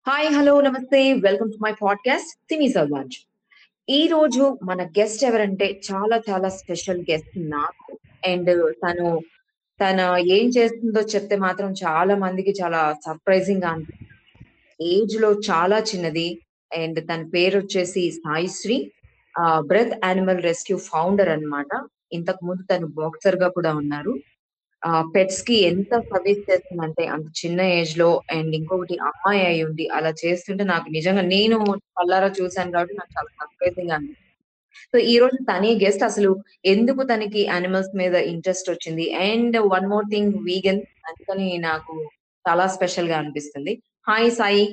Hi hello namaste welcome to my podcast సినీ సర్వాంజ్ ఈ రోజు మన గెస్ట్ ఎవరంటే చాలా చాలా స్పెషల్ గెస్ట్ నాకు అండ్ తను తన ఏం చేస్తుందో చెప్తే మాత్రం చాలా మందికి చాలా సర్ప్రైజింగ్ గా అనిపిస్తుంది ఏజ్ లో చాలా చిన్నది అండ్ తన పేరు వచ్చేసి Saisri breath animal rescue founder అన్నమాట ఇంతకు ముందు తను బాక్సర్ గా కూడా ఉన్నారు ఆ పెట్స్ కి ఎంత సర్వీస్ చేస్తుందంటే అంత చిన్న ఏజ్ లో అండ్ ఇంకొకటి అమ్మాయి అయి ఉండి అలా చేస్తుంటే నాకు నిజంగా నేను కళ్ళారా చూశాను కాబట్టి నాకు చాలా సర్ప్రైజింగ్ గా అనిపించింది సో ఈ రోజు తనే గెస్ట్ అసలు ఎందుకు తనకి యానిమల్స్ మీద ఇంట్రెస్ట్ వచ్చింది and one more thing vegan అందుకని నాకు చాలా స్పెషల్ గా అనిపిస్తుంది hi Sai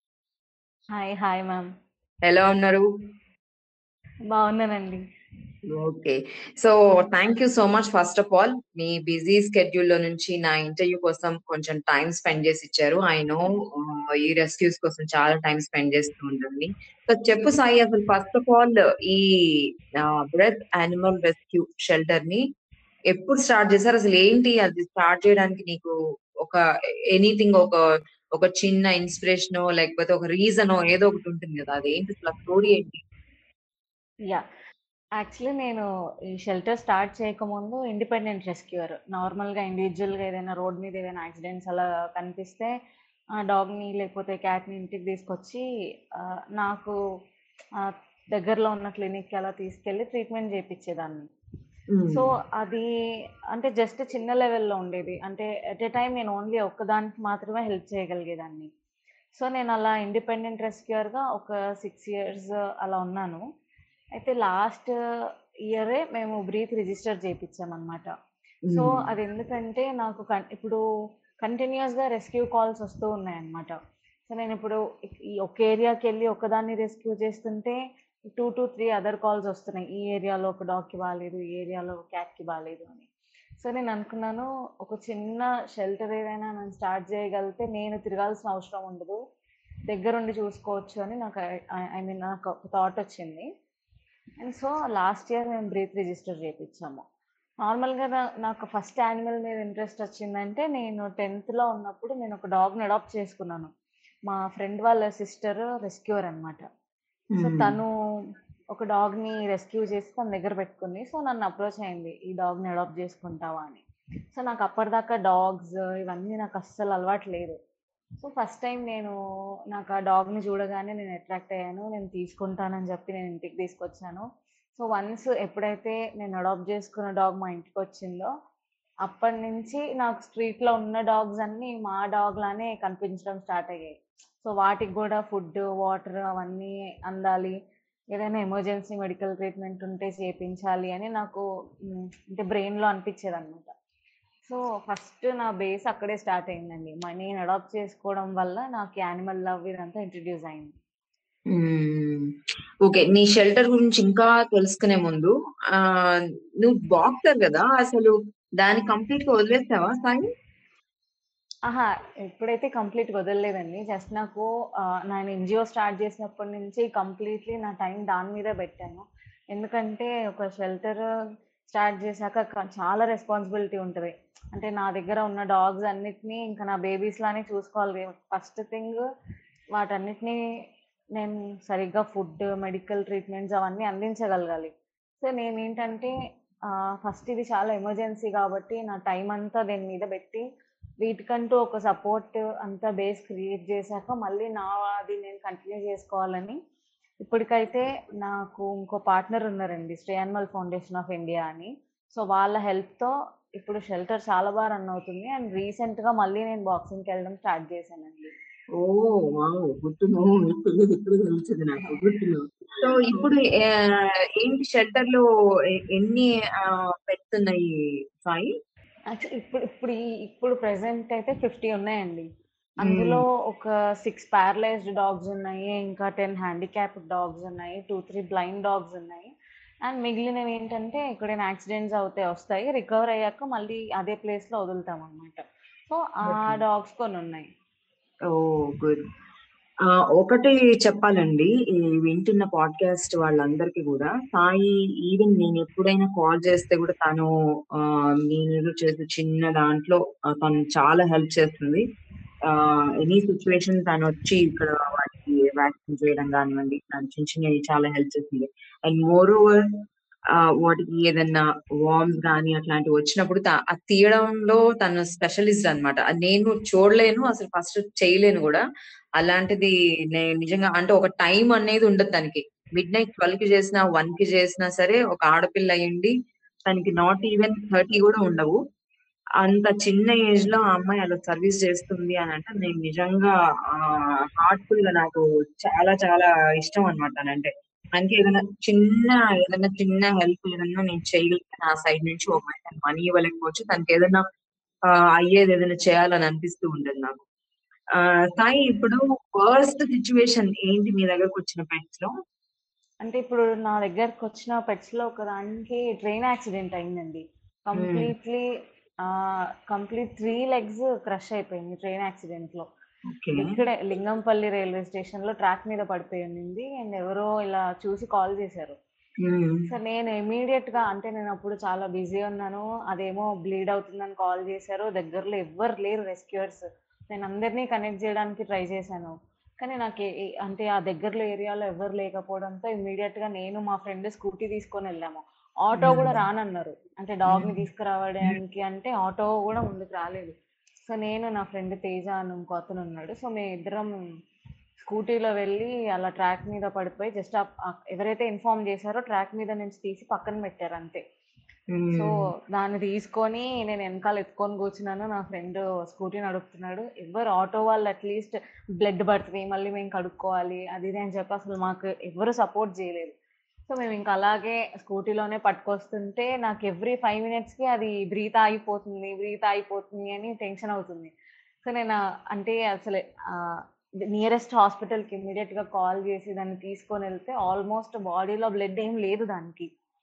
hi hi ma'am ఎలా ఉన్నారు బాగున్నానండి okay so thank you so much first of all మీ బిజీ స్కెడ్యూల్ లో నుంచి నా ఇంటర్వ్యూ కోసం కొంచెం టైం స్పెండ్ చేసి ఇచ్చారు ఐ నో ఈ రెస్క్యూస్ కోసం చాలా టైం స్పెండ్ చేస్తూ ఉంటుంది సో చెప్పు సాయి అసలు ఫస్ట్ ఆఫ్ ఆల్ ఈ బ్రెత్ యానిమల్ రెస్క్యూ షెల్టర్ ని ఎప్పుడు స్టార్ట్ చేశారు అసలు ఏంటి అది స్టార్ట్ చేయడానికి నీకు ఒక ఎనీథింగ్ ఒక ఒక చిన్న ఇన్స్పిరేషన్ లేకపోతే ఒక రీజన్ ఏదో ఒకటి ఉంటుంది కదా అది ఏంటి అసలు స్టోరీ ఏంటి యా యాక్చువల్లీ నేను ఈ షెల్టర్ స్టార్ట్ చేయకముందు ఇండిపెండెంట్ రెస్క్యూయర్ నార్మల్గా ఇండివిజువల్గా ఏదైనా రోడ్ మీద ఏదైనా యాక్సిడెంట్స్ అలా కనిపిస్తే ఆ డాగ్ని లేకపోతే క్యాట్ని ఇంటికి తీసుకొచ్చి ఆ, నాకు ఆ, దగ్గరలో ఉన్న క్లినిక్కి అలా తీసుకెళ్ళి ట్రీట్మెంట్ చేయించేదాన్ని సో అది అంటే జస్ట్ చిన్న లెవెల్లో ఉండేది అంటే ఎట్ ఏ టైం నేను ఓన్లీ ఒక్కదానికి మాత్రమే హెల్ప్ చేయగలిగేదాన్ని సో నేను అలా ఇండిపెండెంట్ రెస్క్యూయర్గా ఒక సిక్స్ ఇయర్స్ అలా ఉన్నాను అయితే లాస్ట్ ఇయరే మేము బ్రీత్ రిజిస్టర్ చేయించామన్నమాట సో అది ఎందుకంటే నాకు కన్- ఇప్పుడు కంటిన్యూస్గా రెస్క్యూ కాల్స్ వస్తూ ఉన్నాయన్నమాట సో నేను ఇప్పుడు ఈ ఒక ఏరియాకి వెళ్ళి ఒకదాన్ని రెస్క్యూ చేస్తుంటే two to three other calls వస్తున్నాయి ఈ ఏరియాలో ఒక డాగ్కి బాగాలేదు ఈ ఏరియాలో క్యాట్కి బాగాలేదు అని సో నేను అనుకున్నాను ఒక చిన్న షెల్టర్ ఏదైనా నేను స్టార్ట్ చేయగలిగితే నేను తిరగాల్సిన అవసరం ఉండదు దగ్గరుండి చూసుకోవచ్చు అని నాకు ఐ మీన్ నాకు ఒక థాట్ వచ్చింది అండ్ సో లాస్ట్ ఇయర్ మేము బ్రీత్ రిజిస్టర్ చేయించాము నార్మల్గా నా- నాకు ఫస్ట్ యానిమల్ మీద ఇంట్రెస్ట్ వచ్చిందంటే నేను టెన్త్లో ఉన్నప్పుడు నేను ఒక డాగ్ని అడాప్ట్ చేసుకున్నాను మా ఫ్రెండ్ వాళ్ళ సిస్టర్ రెస్క్యూర్ అనమాట సో తను ఒక డాగ్ని రెస్క్యూ చేసి తన దగ్గర పెట్టుకుంది సో నన్ను అప్రోచ్ అయింది ఈ డాగ్ని అడాప్ట్ చేసుకుంటావా అని సో నాకు అప్పటిదాకా డాగ్స్ ఇవన్నీ నాకు అస్సలు అలవాటు లేదు సో ఫస్ట్ టైం నేను నాకు ఆ డాగ్ని చూడగానే నేను అట్రాక్ట్ అయ్యాను నేను తీసుకుంటానని చెప్పి నేను ఇంటికి తీసుకొచ్చాను సో వన్స్ ఎప్పుడైతే నేను అడాప్ట్ చేసుకున్న డాగ్ మా ఇంటికి వచ్చిందో అప్పటి నుంచి నాకు స్ట్రీట్లో ఉన్న డాగ్స్ అన్నీ మా డాగ్ లానే కనిపించడం స్టార్ట్ అయ్యాయి సో వాటికి కూడా ఫుడ్ వాటర్ అవన్నీ అందాలి ఏదైనా ఎమర్జెన్సీ మెడికల్ ట్రీట్మెంట్ ఉంటే చేయించాలి అని నాకు మ్, అంటే బ్రెయిన్లో అనిపించేది అనమాట సో ఫస్ట్ నా బేస్ అక్కడే స్టార్ట్ అయిందండి మ- నేను అడాప్ట్ చేసుకోవడం వల్ల నాకు యానిమల్ లవ్ ఇదంతా ఇంట్రడ్యూస్ అయింది ఓకే నీ షెల్టర్ గురించి ఇంకా తెలుసుకునే ముందు ఆ నువ్వు బాక్సర్ కదా అసలు దాన్ని కంప్లీట్ గా వదిలేస్తావా సాయి ఆహా ఎప్పుడైతే కంప్లీట్ వదలలేదండి జస్ట్ నాకు ఆ, నేను ఎన్జిఓ స్టార్ట్ చేసినప్పటి నుంచి కంప్లీట్లీ నా టైం దాని మీదే పెట్టాను ఎందుకంటే ఒక షెల్టర్ స్టార్ట్ చేశాక క- చాలా రెస్పాన్సిబిలిటీ ఉంటుంది అంటే నా దగ్గర ఉన్న డాగ్స్ అన్నిటినీ ఇంకా నా బేబీస్ లానే చూసుకోవాలి ఫస్ట్ థింగ్ వాటన్నిటినీ నేను సరిగ్గా ఫుడ్ మెడికల్ ట్రీట్మెంట్స్ అవన్నీ అందించగలగాలి సో నేను ఏంటంటే ఫస్ట్ ఇది చాలా ఎమర్జెన్సీ కాబట్టి నా టైం అంతా దీని మీద పెట్టి వీటికంటూ ఒక సపోర్ట్ అంతా బేస్ క్రియేట్ చేశాక మళ్ళీ నా అది నేను కంటిన్యూ చేసుకోవాలని ఇప్పటికైతే నాకు ఇంకో పార్ట్నర్ ఉన్నారండి Shri animal foundation of India అని సో వాళ్ళ హెల్ప్తో ఇప్పుడు షెల్టర్ చాలా బాగా రన్ అవుతుంది అండ్ రీసెంట్గా మళ్ళీ నేను బాక్సింగ్కి వెళ్ళడం స్టార్ట్ చేశానండి ఓ వావ్ గుర్తును తెలియదు ఇప్పుడు తెలిసింది నాకు గుర్తును సో ఇప్పుడు ఆ, ఏంటి షెల్టర్ లో ఎ- ఎన్ని పెట్స్ ఉన్నాయి సాయి యాక్చువల్లీ ఇప్పుడు ఇప్పుడు ఈ- ఇప్పుడు ప్రెసెంట్ అయితే ఫిఫ్టీ ఉన్నాయండి అందులో ఒక సిక్స్ ప్యారలైజ్డ్ డాగ్స్ ఉన్నాయి ఇంకా టెన్ హ్యాండిక్యాప్డ్ డాగ్స్ ఉన్నాయి టూ త్రీ బ్లైండ్ డాగ్స్ ఉన్నాయి అండ్ మిగిలినవి ఏంటంటే ఎక్కడైనా యాక్సిడెంట్స్ అవుతే వస్తాయి రికవర్ అయ్యాక మళ్ళీ అదే ప్లేస్లో వదులుతాం అనమాట సో ఆ Okay. డాగ్స్ కొన్ని ఉన్నాయి ఓ గుడ్ ఒకటి చెప్పాలండి ఈ వింటున్న పాడ్కాస్ట్ వాళ్ళందరికీ కూడా సాయి ఈవెన్ నేను ఎప్పుడైనా కాల్ చేస్తే కూడా తను ఆ, నేను ఏదో చేసే చిన్న దాంట్లో ఆ, తను చాలా హెల్ప్ చేస్తుంది ఆహ్, ఎనీ సిట్యుయేషన్ తనొచ్చి ఇక్కడ వాటికి వ్యాక్సిన్ చేయడం గానివ్వండి, ఇట్లాంటి చిన్న చిన్నవి చాలా హెల్ప్ చేసింది. అండ్ మోర్ ఓవర్ ఆహ్, వాటికి ఏదన్నా వార్మ్స్ గాని అట్లాంటివి వచ్చినప్పుడు త అది తీయడంలో తను స్పెషలిస్ట్ అన్నమాట. అది నేను చూడలేను. అసలు ఫస్ట్ చేయలేను గూడా. అలాంటిది నేను నిజంగా అంటే ఒక టైమ్ అనేది ఉండదు దానికి. మిడ్‌నైట్ 12కి చేసినా, 1కి చేసినా సరే ఒక ఆడపిల్ల అయ్యుండి తనకి నాట్ ఈవెన్ 30 గూడా ఉండవు. అంత చిన్న ఏజ్‌లో ఆ అమ్మాయి అలా సర్వీస్ చేస్తుంది అనంటే నేను నిజంగా ఆహ్, హార్ట్‌ఫుల్‌గా నాకు చాలా చాలా ఇష్టం అన్నమాట తనంటే. తనకి ఏదైనా చిన్న ఏదైనా చిన్న హెల్ప్ ఏదన్నా నేను చేయగలిగితే నా సైడ్ నుంచి ఒకవేళ మనీ ఇవ్వలేకపోవచ్చు. తనకేదన్నా ఆహ్, అయ్యేది ఏదైనా చేయాలని అనిపిస్తూ ఉంటది నాకు. ఆహ్, సాయి ఇప్పుడు వర్స్ట్ సిట్యుయేషన్ ఏంటి మీ దగ్గరకొచ్చిన పెట్స్‌లో? అంటే ఇప్పుడు నా దగ్గరకొచ్చిన పెట్స్‌లో ఒకదానికి ట్రైన్ యాక్సిడెంట్ అయిందండి. Hmm. Completely ah, complete 3 legs crush అయిపోయింది ట్రైన్ యాక్సిడెంట్‌లో. ఓకే. ఇక్కడే లింగంపల్లి రైల్వే స్టేషన్‌లో ట్రాక్ మీద పడిపోయి ఉండింది. అండ్ ఎవరో ఇలా చూసి కాల్ చేశారు. హ్మ్. సో, నేను ఇమ్మీడియేట్‌గా అంటే నేనప్పుడు చాలా బిజీ ఉన్నాను. అదేమో బ్లీడ్ అవుతుందని కాల్ చేశారు. దగ్గరలో ఎవ్వరు లేరు రెస్క్యూయర్స్. నేను అందరిని కనెక్ట్ చేయడానికి ట్రై చేశాను. కానీ నాకు ఎ ఎ అంటే ఆ దగ్గరలో ఏరియాలో ఎవ్వరు లేకపోవడంతో ఇమ్మీడియేట్‌గా నేను మా ఫ్రెండ్ స్కూటీ తీసుకొనెళ్ళాము. ఆటో గూడా హ్మ్. రానన్నారు. అంటే డాగ్‌ని హ్మ్. తీసుకురావడానికి అంటే ఆటో గూడా ముందుకు రాలేదు. సో, నేను నా ఫ్రెండ్ తేజ అని ఇంకో అతను ఉన్నాడు. సో, మేమిద్దరం స్కూటీలో వెళ్ళి అలా ట్రాక్ మీద పడిపోయి జస్ట్ ఆహ్, ఆహ్, ఎవరైతే ఇన్ఫార్మ్ చేశారో ట్రాక్ మీద నుంచి తీసి పక్కన పెట్టారు అంతే. సో, హ్మ్. దాన్ని తీసుకొని నేను ఎనకాల ఎత్తుకొని కూర్చున్నాను. నా ఫ్రెండ్ స్కూటీ నడుపుతున్నాడు. ఎవ్వరు ఆటో వాళ్ళు అట్‌లీస్ట్ బ్లడ్ పడుతది. మళ్ళీ మేము కడుక్కోవాలి. అది ఇది అని చెప్పి అసలు మాకు ఎవ్వరు సపోర్ట్ చేయలేదు. సో, మేము ఇంక అలాగే స్కూటీలోనే పట్టుకొస్తుంటే నాకు ఎవ్రీ 5 మినిట్స్‌కి అది బ్రీత్ ఆగిపోతుంది, బ్రీత్ ఆగిపోతుంది అని టెన్షన్ అవుతుంది. సో, నేను ఆహ్, అంటే అసలు ఆహ్, నియరెస్ట్ హాస్పిటల్‌కి ఇమ్మీడియేట్‌గా కాల్ చేసి దాన్ని తీసుకొనెళ్తే ఆల్మోస్ట్ బాడీలో బ్లడ్ ఏం లేదు దానికి.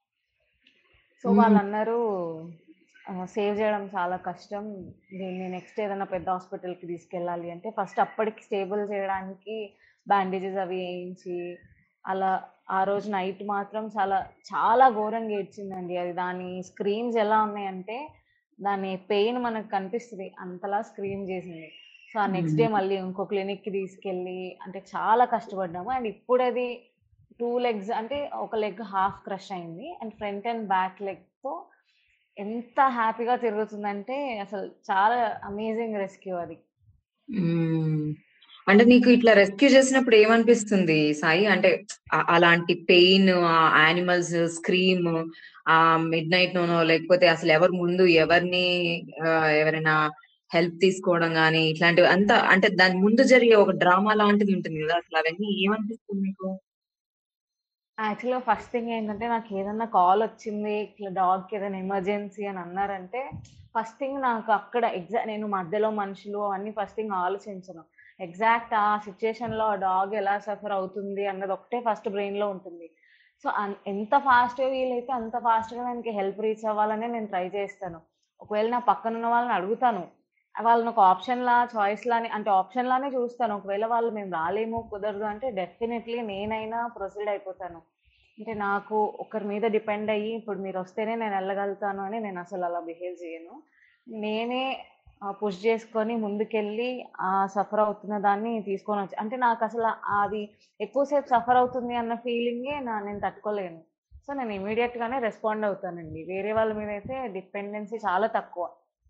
సో, హ్మ్. వాళ్ళన్నారు ఆహ్, సేవ్ చేయడం చాలా కష్టం. దీన్ని నెక్స్ట్ ఏదైనా పెద్ద హాస్పిటల్‌కి తీసుకెళ్ళాలి అంటే ఫస్ట్ అప్పటికి స్టేబుల్ చేయడానికి బ్యాండేజెస్ అవి ఏయించి అలా ఆ రోజు నైట్ మాత్రం చాలా చాలా ఘోరంగా ఏడ్చిందండి. అది దాని స్క్రీమ్స్ ఎలా ఉన్నాయంటే దాని పెయిన్ మనకు కనిపిస్తది. అంతలా స్క్రీమ్ చేసింది. సో, ఆ నెక్స్ట్ డే హ్మ్. మళ్ళీ ఇంకో క్లినిక్‌కి తీసుకెళ్ళి అంటే చాలా కష్టపడ్డాము. అండ్ ఇప్పుడది 2 లెగ్స్ అంటే ఒక లెగ్ హాఫ్ క్రష్ అయింది. అండ్ ఫ్రంట్ అండ్ బ్యాక్ లెగ్‌తో ఎంత హ్యాపీగా తిరుగుతుందంటే అసలు చాలా అమేజింగ్ రెస్క్యూ అది. హ్మ్. అంటే నీకు ఇట్లా రెస్క్యూ చేసినప్పుడు ఏమనిపిస్తుంది సాయి? అంటే అ అలాంటి పెయిన్, ఆ యానిమల్స్ స్క్రీమ్ ఆహ్, మిడ్‌నైట్‌లోనో లేకపోతే అసలు ఎవరు ముందు ఎవరిని ఆహ్, ఎవరైనా హెల్ప్ తీసుకోవడం గాని ఇట్లాంటివి అంతా అంటే దాని ముందు జరిగే ఒక డ్రామా లాంటిది ఉంటుంది గదా! అసలు అవన్నీ ఏమనిపిస్తుంది నీకు? యాక్చువల్‌గా ఫస్ట్ థింగ్ ఏంటంటే నాకేదన్నా కాలొచ్చింది. ఇట్లా డాగ్‌కి ఏదైనా ఎమర్జెన్సీ అని అన్నారంటే ఫస్ట్ థింగ్ నాకు అక్కడ ఎగ్జా నేను మధ్యలో మనుషులు అవన్నీ ఫస్ట్ థింగ్ ఆలోచించను. ఎగ్జాక్ట్ ఆ సిట్యుయేషన్‌లో ఆ డాగ్ ఎలా సఫర్ అవుతుంది అన్నది ఒకటే ఫస్ట్ బ్రెయిన్‌లో ఉంటుంది. సో, అన్ ఎంత ఫాస్ట్‌గా వీలైతే అంత ఫాస్ట్‌గా దానికి హెల్ప్ రీచ్ అవ్వాలనే నేను ట్రై చేస్తాను. ఒకవేళ నా పక్కనున్న వాళ్ళని అడుగుతాను. వాళ్ళని ఒక ఆప్షన్‌లా, చాయిస్‌లానే అంటే ఆప్షన్‌లానే చూస్తాను. ఒకవేళ వాళ్ళు మేము రాలేము, కుదరదు అంటే డెఫినైట్‌లీ నేనైనా ప్రొసీడ్ అయిపోతాను. అంటే నాకు ఒకరి మీద డిపెండ్ అయ్యి ఇప్పుడు మీరొస్తేనే నేను ఎళ్ళగలుగుతాను అని నేను అసలు అలా బిహేవ్ చేయను. నేనే ఆహ్, పుష్ చేసుకొని ముందుకెళ్ళి ఆ సఫర్ అవుతున్న దాన్ని తీసుకొనొచ్చి అంటే నాకసల అది ఎక్కువ సేపు సఫర్ అవుతుంది అన్న ఫీలింగే నా నేను తట్టుకోలేను. సో, నేను ఇమ్మీడియేట్‌గానే రెస్పాండ్ అవుతానండి. వేరే వాళ్ళ మీదైతే డిపెండెన్సీ చాలా తక్కువ.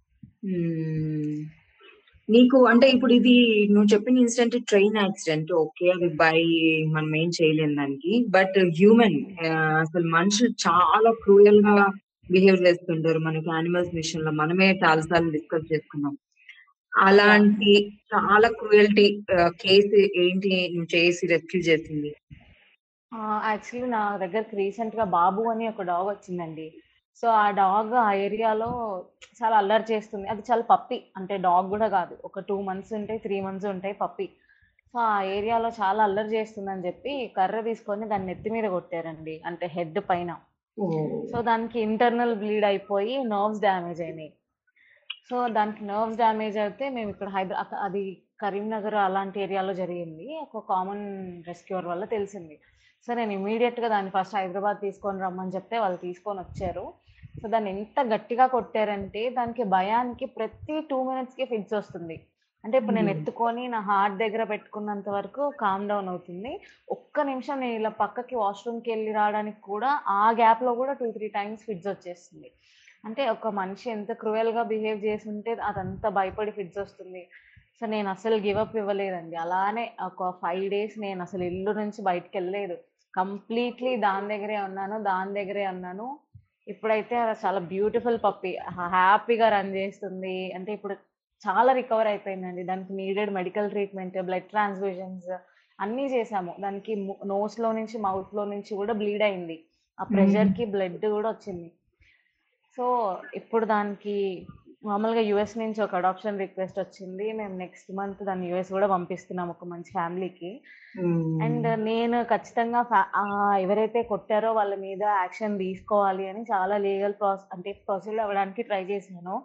హ్మ్. నీకు అంటే ఇప్పుడు ఇది నువ్వు చెప్పిన ఇన్సిడెంట్ ట్రైన్ యాక్సిడెంట్ ఓకే. అది బై మనం ఏం చేయలేం దానికి. బట్ హ్యూమన్ హ్మ్. ఆహ్, అసలు మనుషులు చాలా క్రూయల్‌గా బిహేవ్ చేస్తుంటారు. మనకి యానిమల్స్ విషయంలో మనమే చాలా సార్లు డిస్కస్ చేసుకున్నాం. యాహ్! అలాంటి చాలా క్రూయల్టీ ఆహ్, కేస్ ఏంటి నువ్వు చేసి రెస్క్యూ చేసింది? ఆ! యాక్చువల్లీ నా దగ్గరికి రీసెంట్‌గా బాబు అని ఒక డాగ్ వచ్చిందండి. సో, ఆ డాగ్ ఆ ఏరియాలో చాలా అల్లరి చేస్తుంది. అది చాలా పప్పీ. అంటే డాగ్ గూడా గాదు. ఒక 2 మంత్స్ ఉంటాయి, 3 మంత్స్ ఉంటాయి పప్పీ. సో, ఆ ఏరియాలో చాలా అల్లరి చేస్తుందని జెప్పి కర్ర తీసుకొని దాని నెత్తి మీద కొట్టారండి. అంటే హెడ్ పైన. ఓహ్! సో, దానికి ఇంటర్నల్ బ్లీడ్ అయిపోయి నర్వ్స్ డ్యామేజ్ అయినాయి. సో, దానికి నర్వ్స్ డ్యామేజ్ అయితే మేమిక్కడ హైదరా అక అది కరీంనగర్ అలాంటి ఏరియాలో జరిగింది. ఒక కామన్ రెస్క్యూయర్ వల్ల తెలిసింది. సో, నేను ఇమ్మీడియేట్‌గా దాన్ని ఫస్ట్ హైదరాబాద్ తీసుకొని రమ్మని చెప్తే వాళ్ళు తీసుకొనొచ్చారు. సో, దాన్ని ఎంత గట్టిగా కొట్టారంటే దానికి భయానికి ప్రతి 2 మినిట్స్‌కి ఫిట్స్ వస్తుంది. అంటే ఇప్పుడు నేను హ్మ్. ఎత్తుకొని నా హార్ట్ దగ్గర పెట్టుకున్నంత వరకు కామ్ డౌన్ అవుతుంది. ఒక్క నిమిషం నేను ఇలా పక్కకి వాష్‌రూమ్‌కెళ్ళి రావడానికి కూడా ఆ గ్యాప్‌లో కూడా 2, 3 టైమ్స్ ఫిట్స్ వచ్చేస్తుంది. అంటే ఒక మనిషి ఎంత క్రూయల్‌గా బిహేవ్ చేసుంటే అదంతా భయపడి ఫిట్స్ వస్తుంది. సో, నేను అస్సలు గివ్ అప్ ఇవ్వలేదండి. అలానే ఒక 5 డేస్ నేను అసలు ఇల్లు నుంచి బయటికెళ్ళలేదు. కంప్లీట్‌లీ దాని దగ్గరే ఉన్నాను. దాని దగ్గరే ఉన్నాను. ఇప్పుడైతే అది చాలా బ్యూటిఫుల్ పప్పీ. హ హ్యాపీగా రన్ చేస్తుంది. అంటే ఇప్పుడు చాలా రికవర్ అయిపోయిందండి. దానికి needed medical treatment, blood transfusions అన్నీ చేశాము. దానికి ము నోస్‌లో నుంచి, మౌత్‌లో నుంచి కూడా బ్లీడ్ అయింది. ఆ హ్మ్. ప్రెషర్‌కి బ్లడ్ కూడా వచ్చింది. సో, ఇప్పుడు దానికి మామూలుగా యూఎస్ నుంచి ఒక అడాప్షన్ రిక్వెస్ట్ వచ్చింది. మేము నెక్స్ట్ మంత్ దాన్ని యూఎస్ కూడా పంపిస్తున్నాం ఒక మంచి ఫ్యామిలీకి. అండ్ హ్మ్. నేను ఖచ్చితంగా ఫ్యా ఆహ్, ఎవరైతే కొట్టారో వాళ్ళ మీద యాక్షన్ తీసుకోవాలి అని చాలా లీగల్ ప్రాస్ అంటే ప్రొసీడ్ అవ్వడానికి ట్రై చేశాను.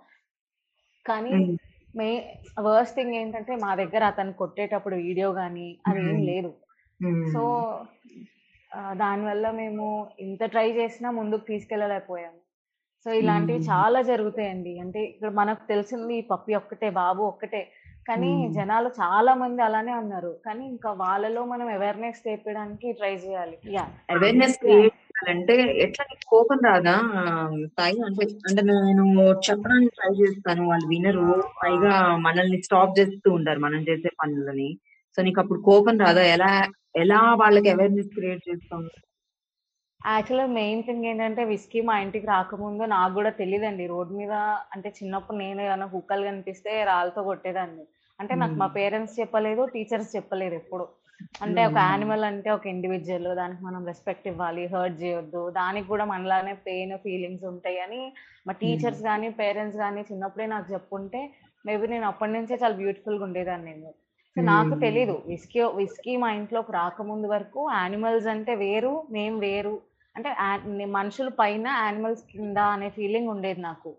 కానీ హ్మ్. మే వర్స్ట్ థింగ్ ఏంటంటే మా దగ్గర అతను కొట్టేటప్పుడు వీడియో గాని అదేం హ్మ్. లేదు. సో, హ్మ్. ఆహ్, దానివల్ల మేము ఇంత ట్రై చేసినా ముందుకు తీసుకెళ్ళలేకపోయాము. సో, ఇలాంటివి హ్మ్. చాలా జరుగుతాయండి. అంటే ఇక్కడ మనకు తెలిసింది ఈ పప్పీ ఒక్కటే, బాబు ఒక్కటే. కానీ హ్మ్. జనాలు చాలా మంది అలానే ఉన్నారు. కానీ ఇంకా వాళ్ళలో మనం అవేర్‌నెస్ తెప్పియడానికి ట్రై చేయాలి. యాహ్! Awareness yeah! క్రియేట్ చేయాలంటే ఎట్లా నీకు కోపం రాదా? సాయి అంటే, అంటే నేను చెప్పడానికి ట్రై చేస్తాను. వాళ్ళు వినరు. పైగా మనల్ని స్టాప్ చేస్తూ ఉంటారు మనం చేసే పనులని. సో, నీకప్పుడు కోపం రాదా? ఎలా ఎలా వాళ్ళకి అవేర్‌నెస్ క్రియేట్ చేస్తావు? యాక్చువల్‌గా మెయిన్ థింగ్ ఏంటంటే విస్కీ మా ఇంటికి రాకముందు నాకు గూడా తెలీదండి. రోడ్ మీద అంటే చిన్నప్పుడు నేను ఏమన్నా కుక్కలు కనిపిస్తే రాళ్ళతో కొట్టేదాన్ని. అంటే నాకు మా హ్మ్. పేరెంట్స్ చెప్పలేదు. టీచర్స్ చెప్పలేదు ఎప్పుడు. అంటే ఒక హ్మ్. యానిమల్ అంటే ఒక ఇండివిడ్యువల్. దానికి మనం రెస్పెక్ట్ ఇవ్వాలి. హర్ట్ చేయొద్దు. దానికి గూడా మనలానే పెయిన్, ఫీలింగ్స్ ఉంటాయని మా హ్మ్. టీచర్స్ గాని, పేరెంట్స్ గాని చిన్నప్పుడే నాకు చెప్పుంటే మేబీ నేను అప్పటి నుంచే చాలా బ్యూటిఫుల్‌గా ఉండేదాన్ని నేను. సో, నాకు తెలీదు. హ్మ్. విస్కీ విస్కీ మా ఇంట్లోకి రాకముందు వరకు యానిమల్స్ అంటే వేరు, మేము వేరు. అంటే యా మనుషులు పైన యానిమల్స్ కింద అనే ఫీలింగ్ ఉండేది నాకు.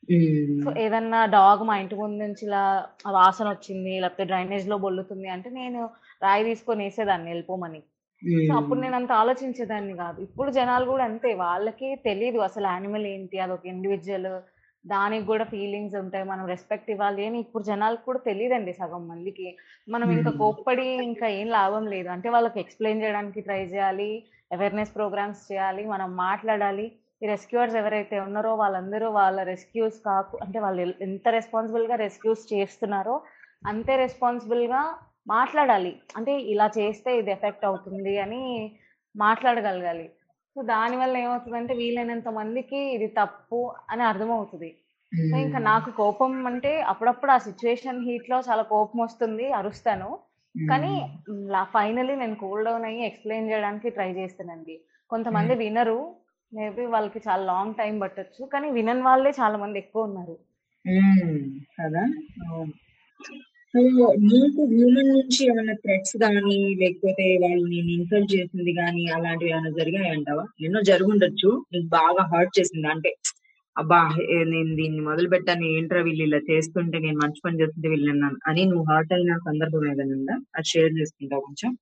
సో, హ్మ్. ఏదన్నా డాగ్ మా ఇంటి ముందు నుంచి ఇలా వాసనొచ్చింది, లేకపోతే డ్రైనేజ్‌లో బొర్లుతుంది అంటే నేను రాయి తీసుకొని ఏసేదాన్ని ఎళ్ళిపోమని. సో, అప్పుడు హ్మ్. నేనంత ఆలోచించేదాన్ని గాదు. ఇప్పుడు జనాలు గూడా అంతే. వాళ్ళకి తెలీదు అసలు యానిమల్ ఏంటి? అదొక ఇండివిడ్యువల్. దానికి గూడా ఫీలింగ్స్ ఉంటాయి. మనం రెస్పెక్ట్ ఇవ్వాలి అని ఇప్పుడు జనాలకు కూడా తెలీదండి సగం మందికి. మనం ఇంకా హ్మ్. కోప్పడి ఇంకా ఏం లాభం లేదు. అంటే వాళ్ళకి ఎక్స్‌ప్లెయిన్ చేయడానికి ట్రై చేయాలి. అవేర్‌నెస్ ప్రోగ్రామ్స్ చేయాలి. మనం మాట్లాడాలి. ఈ రెస్క్యూయర్స్ ఎవరైతే ఉన్నారో వాళ్ళందరూ వాళ్ళ రెస్క్యూస్ కాకు అంటే వాళ్ళు ఎల్ ఎంత రెస్పాన్సిబుల్‌గా రెస్క్యూస్ చేస్తున్నారో అంతే రెస్పాన్సిబుల్‌గా మాట్లాడాలి. అంటే ఇలా చేస్తే ఇది ఎఫెక్ట్ అవుతుంది అని మాట్లాడగలగాలి. సో, దానివల్ల ఏమవుతదంటే వీలైనంత మందికి ఇది తప్పు అని అర్థమవుతది. సో, ఇంకా హ్మ్. నాకు కోపం అంటే అప్పుడప్పుడు ఆ సిట్యుయేషన్ హీట్‌లో చాలా కోపమొస్తుంది. అరుస్తాను. కానీ హ్మ్. హ్మ్, లా ఫైనల్లీ నేను కూల్ డౌన్ అయ్యి ఎక్స్‌ప్లెయిన్ చేయడానికి ట్రై చేస్తానండి. కొంతమంది హ్మ్. వినరు. మేబీ వాళ్ళకి చాలా లాంగ్ టైమ్ పట్టొచ్చు. కానీ వినని వాళ్ళే చాలా మంది ఎక్కువున్నారు. హ్మ్. కదా! అవును. సో, నీకు హ్యూమన్ నుంచి ఏమన్నా థ్రెట్స్ గాని, లేకపోతే వాళ్ళు నిన్ను ఇన్సల్ట్ చేసింది గాని, అలాంటివేమన్నా జరిగాయంటావా? ఎన్నో జరుగుండొచ్చు. నీకు బాగా హర్ట్ చేసింది. అంటే అబ్బా! ఏ నేను దీన్ని మొదలుపెట్టాను. ఏంట్రా వీళ్ళు ఇలా చేస్తుంటే, నేను మంచి పని చేస్తుంటే వీళ్ళు నన్ను అని నువ్వు హర్ట్ అయిన సందర్భం ఏదైనా ఉందా? అది షేర్ చేసుకుంటావా కొంచెం?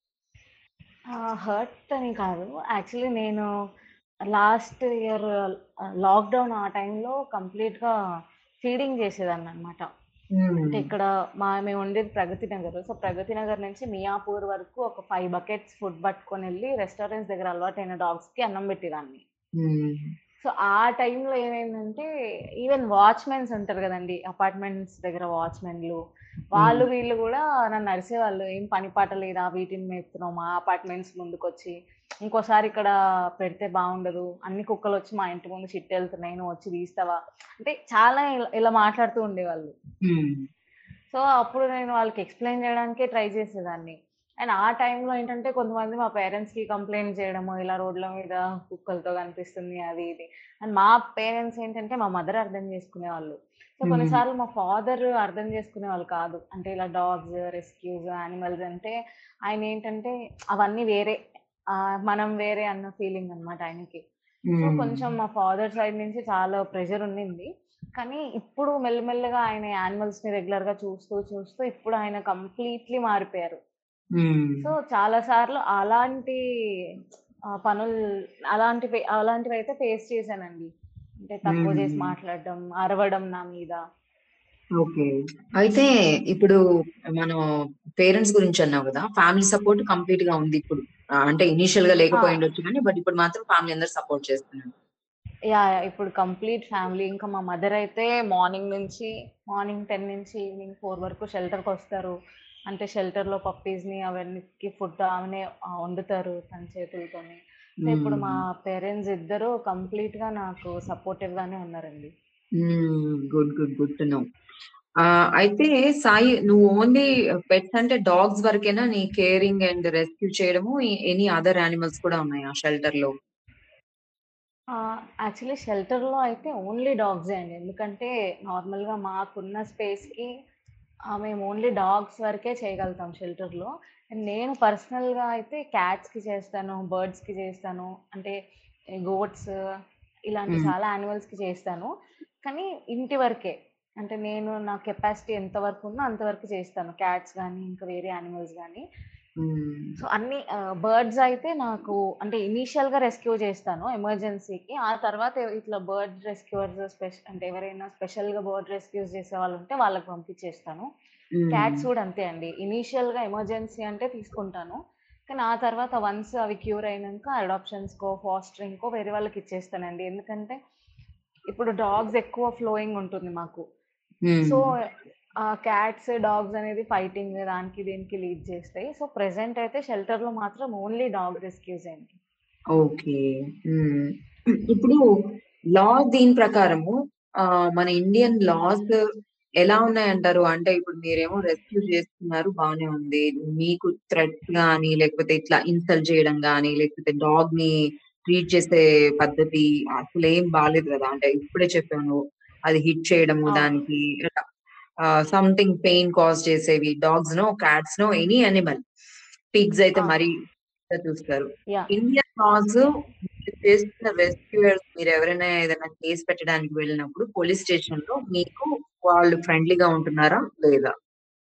ఆ! హర్ట్ అని కాదు. యాక్చువల్లీ నేను లాస్ట్ ఇయర్ ఆహ్, లాక్‌డౌన్ ఆ టైంలో కంప్లీట్‌గా ఫీడింగ్ చేసేదాన్ననమాట. అంటే హ్మ్. ఇక్కడ మా మేముండేది ప్రగతి నగర్. సో, ప్రగతి నగర్ నుంచి మియాపూర్ వరకు ఒక 5 బకెట్స్ ఫుడ్ పట్టుకొనెళ్ళి రెస్టారెంట్స్ దగ్గర అలవాటైన డాగ్స్‌కి అన్నం పెట్టేదాన్ని. హ్మ్. సో, ఆ టైంలో ఏమైందంటే ఈవెన్ వాచ్‌మెన్స్ ఉంటారు గదండీ! అపార్ట్‌మెంట్స్ దగ్గర వాచ్‌మెన్‌లు. వాళ్ళు హ్మ్. వీళ్ళు గూడా నన్ను అరిసేవాళ్ళు. "ఏం పని పాట లేదా? వీటిని మేపుతున్నావు మా అపార్ట్‌మెంట్స్ ముందుకొచ్చి. ఇంకోసారి ఇక్కడ పెడితే బావుండదు. అన్ని కుక్కలొచ్చి మా ఇంటి ముందు చిట్టెళ్తున్నాయి. నువ్వొచ్చి తీస్తావా?" అంటే చాలా ఇలా ఇలా మాట్లాడుతూ ఉండేవాళ్ళు. హ్మ్. సో, అప్పుడు నేను వాళ్ళకి ఎక్స్‌ప్లెయిన్ చేయడానికే ట్రై చేసేదాన్ని. అండ్ ఆ టైంలో ఏంటంటే కొంతమంది మా పేరెంట్స్‌కి కంప్లెయింట్ చేయడము, ఇలా రోడ్ల మీద కుక్కలతో కనిపిస్తుంది అది ఇది. అండ్ మా పేరెంట్స్ ఏంటంటే మా మదర్ అర్థం చేసుకునేవాళ్ళు. సో, హ్మ్. కొన్నిసార్లు మా ఫాదర్ అర్థం చేసుకునేవాళ్ళు కాదు. అంటే ఇలా డాగ్స్, రెస్క్యూస్, యానిమల్స్ అంటే ఆయనేంటంటే అవన్నీ వేరే. ఆహ్, మనం వేరే అన్న ఫీలింగ్ అనమాట ఆయనకి. సో, కొంచెం హ్మ్. మా ఫాదర్ సైడ్ నుంచి చాలా ప్రెషర్ ఉండింది. కానీ ఇప్పుడు మెల్లిమెల్లగా ఆయన యానిమల్స్‌ని రెగ్యులర్‌గా చూస్తూ, చూస్తూ ఇప్పుడు ఆయన కంప్లీట్‌లీ మారిపోయారు. సో, హ్మ్. చాలా సార్లు అలాంటి ఆహ్, పనులు అలాంటివి అలాంటివైతే ఫేస్ చేశానండి. అంటే తక్కువ చేసి హ్మ్. మాట్లాడడం, అరవడం నా మీద. ఓకే. అయితే ఇప్పుడు మనం పేరెంట్స్ గురించి అన్నావు గదా! ఫ్యామిలీ సపోర్ట్ కంప్లీట్‌గా ఉంది ఇప్పుడు. ఆహ్, అంటే ఇనీషియల్‌గా ఆ! లేకపోయుండొచ్చు గానీ, బట్ ఇప్పుడు మాత్రం ఫ్యామిలీ అందరూ సపోర్ట్ చేస్తున్నారు. యాహ్! యాహ్! ఇప్పుడు కంప్లీట్ ఫ్యామిలీ ఇంకా మా మదర్ అయితే మార్నింగ్ నుంచి మార్నింగ్ 10 నుంచి ఈవినింగ్ 4 వరకు షెల్టర్‌కొస్తారు. అంటే షెల్టర్‌లో పప్పీస్‌ని అవన్నీకి ఫుడ్ ఆమెనే ఆహ్, వండుతారు తన చేతులతోని. సో, ఇప్పుడు మా హ్మ్. పేరెంట్స్ ఇద్దరు కంప్లీట్‌గా నాకు సపోర్టివ్‌గానే ఉన్నారండి. Hmm. Good. Good. Good to know. Ah, అయితే సాయి నువ్వు ఓన్లీ పెట్స్ అంటే డాగ్స్ వరకేనా నీ కేరింగ్ అండ్ రెస్క్యూ చేయడము? ఎ ఎనీ అదర్ యానిమల్స్ కూడా ఉన్నాయా షెల్టర్‌లో? ఆ! యాక్చువల్లీ షెల్టర్‌లో అయితే ఓన్లీ డాగ్సే అండి. ఎందుకంటే నార్మల్‌గా మాకున్న స్పేస్‌కి ఆహ్, మేము ఓన్లీ డాగ్స్ వరకే చేయగలుగుతాం షెల్టర్‌లో. అండ్ నేను పర్సనల్‌గా అయితే క్యాట్స్‌కి చేస్తాను, బర్డ్స్‌కి చేస్తాను. అంటే గోట్స్ ఇలాంటి హ్మ్. చాలా యానిమల్స్‌కి చేస్తాను. కానీ ఇంటి వరకే. అంటే నేను నా కెపాసిటీ ఎంత వరకు ఉందో అంతవరకు చేస్తాను. క్యాట్స్ గానీ, ఇంకా వేరే యానిమల్స్ గానీ. హ్మ్. సో, అన్ని ఆహ్, బర్డ్స్ అయితే నాకు అంటే ఇనీషియల్‌గా రెస్క్యూ చేస్తాను ఎమర్జెన్సీకి. ఆ తర్వాత ఇట్లా బర్డ్ రెస్క్యూవర్స్ స్పెష్ అంటే ఎవరైనా స్పెషల్‌గా బర్డ్ రెస్క్యూస్ చేసేవాళ్ళుంటే వాళ్ళకి పంపించేస్తాను. క్యాట్స్ హ్మ్. కూడా అంతే అండి. ఇనీషియల్‌గా ఎమర్జెన్సీ అంటే తీసుకుంటాను. కానీ ఆ తర్వాత వన్స్ అవి క్యూర్ అయినంక అడాప్షన్స్‌కో, ఫాస్టరింగ్‌కో వేరే వాళ్ళకి ఇచ్చేస్తానండి. ఎందుకంటే ఇప్పుడు డాగ్స్ ఎక్కువ ఫ్లోయింగ్ ఉంటుంది మాకు. సో, హ్మ్. ఆహ్, క్యాట్స్, డాగ్స్ అనేది ఫైటింగ్ దానికి దీనికి లీడ్ చేస్తాయి. సో, ప్రెజెంట్ అయితే షెల్టర్‌లో మాత్రం ఓన్లీ డాగ్ రెస్క్యూసే అండి. ఓకే. హ్మ్. ఇప్పుడు లా దీని ప్రకారము ఆహ్, మన ఇండియన్ లాస్ ఎలా ఉన్నాయంటారు? అంటే ఇప్పుడు మీరేమో రెస్క్యూ చేస్తున్నారు బానే ఉంది. మీకు థ్రెట్స్ గాని, లేకపోతే ఇట్లా ఇన్సల్ట్ చేయడం గాని, లేకపోతే డాగ్‌ని ట్రీట్ చేసే పద్ధతి అసలేం బాలేదు గదా! అంటే ఇప్పుడే చెప్పావు నువ్వు. అది హిట్ చేయడము అవును. దానికి ఇలా ఆహ్, సంథింగ్ పెయిన్ కాజ్ చేసేవి డాగ్స్‌నో, క్యాట్స్‌నో ఎనీ యానిమల్. పిగ్స్ అయితే ఆ! మరీ చూస్తారు. యాహ్! ఇండియన్ లాస్ అయితే మీరు చేస్తున్న రెస్క్యూయర్స్ మీరెవరైనా ఏదైనా కేస్ పెట్టడానికి వెళ్ళినప్పుడు పోలీస్ స్టేషన్‌లో మీకు వాళ్ళు ఫ్రెండ్లీగా ఉంటున్నారా? లేదా?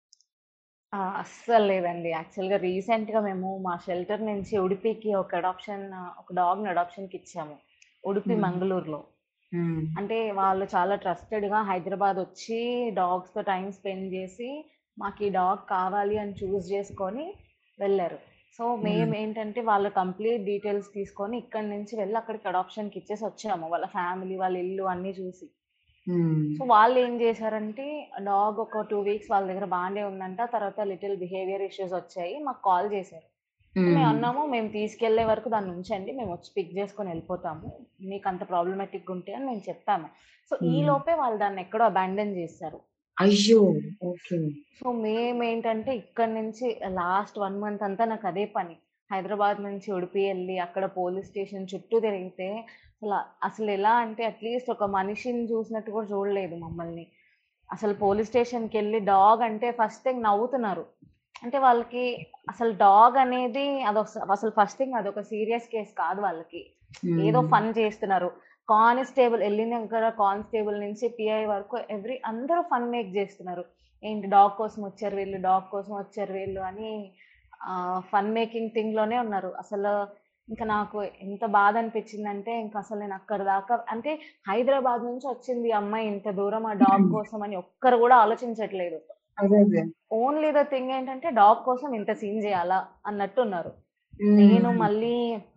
ఆ! అస్సలు లేదండి. యాక్చువల్‌గా రీసెంట్‌గా మేము మా షెల్టర్ నుంచి ఉడిపికి ఒక అడాప్షన్ ఒక డాగ్‌ని అడాప్షన్‌కిచ్చాము. ఉడిపి హ్మ్. మంగళూరులో. హ్మ్. అంటే వాళ్ళు చాలా ట్రస్టెడ్‌గా హైదరాబాదొచ్చి డాగ్స్‌తో టైమ్ స్పెండ్ జేసి, మాకీ డాగ్ కావాలి అని చూజ్ జేసుకొని వెళ్లారు. సో, హ్మ్. మేమేంటంటే వాళ్ళ కంప్లీట్ డీటెయిల్స్ తీసుకొని ఇక్కడి నుంచి వెళ్లి అక్కడికి అడాప్షన్‌కి ఇచ్చేసొచ్చాము. వాళ్ళ ఫ్యామిలీ, వాళ్ళ ఇల్లు అన్నీ చూసి. హ్మ్. సో, వాళ్ళేం జేశారంటే డాగ్ ఒక 2 వీక్స్ వాళ్ళ దగ్గర బానే ఉందంట. తర్వాత లిటిల్ బిహేవియర్ ఇష్యూస్ వచ్చాయి. మాకు కాల్ జేశారు. సో, హ్మ్. మేమన్నాము, "మేము తీసుకెళ్ళే వరకు దాన్నుంచండి. మేమొచ్చి పిక్ జేసుకొని ఎళ్ళిపోతాము. మీకంత ప్రాబ్లమాటిక్‌గా ఉంటే" అని మేము చెప్పాము. సో, హ్మ్. ఈలోపే వాళ్ళు దాన్నెక్కడో అబాండన్ జేశారు. అయ్యో! ఓకే. సో, మేమేంటంటే ఇక్కడి నుంచి లాస్ట్ 1 మంత్ అంతా నాకదే పని. హైదరాబాద్ నుంచి ఉడిపి ఎళ్లి, అక్కడ పోలీస్ స్టేషన్ చుట్టూ తిరిగితే అసల అసలెలా అంటే అట్‌లీస్ట్ ఒక మనిషిని చూసినట్టు కూడా చూడలేదు మమ్మల్ని. అసలు పోలీస్ స్టేషన్‌కెళ్ళి డాగ్ అంటే ఫస్ట్ థింగ్ నవ్వుతున్నారు. అంటే వాళ్ళకి అసలు డాగ్ అనేది అదొస అసలు ఫస్ట్ థింగ్ అదొక సీరియస్ కేస్ కాదు వాళ్ళకి. ఏదో హ్మ్. ఫన్ చేస్తున్నారు. కానిస్టేబుల్ ఎళ్ళినంకర కానిస్టేబుల్ నుంచి పీఐ వరకు ఎవ్రి అందరూ ఫన్ మేక్ జేస్తున్నారు. ఏంటి డాగ్ కోసం వచ్చారు వీళ్ళు, డాగ్ కోసం వచ్చారు వీళ్ళు అని ఆహ్, ఫన్ మేకింగ్ థింగ్‌లోనే ఉన్నారు. అసలు ఇంక నాకు ఎంత బాధ అనిపించిందంటే ఇంక అసలు నేను అక్కడి దాకా అంటే హైదరాబాద్ నుంచి వచ్చింది ఈ అమ్మాయి ఇంత దూరం ఆ డాగ్ హ్మ్. కోసం అని ఒక్కరు గూడా ఆలోచించట్లేదు. అదే. అదే. ఓన్లీ ద థింగ్ ఏంటంటే డాగ్ కోసం ఇంత సీన్ జేయాలా అన్నట్టున్నారు. నేను హ్మ్. మళ్ళీ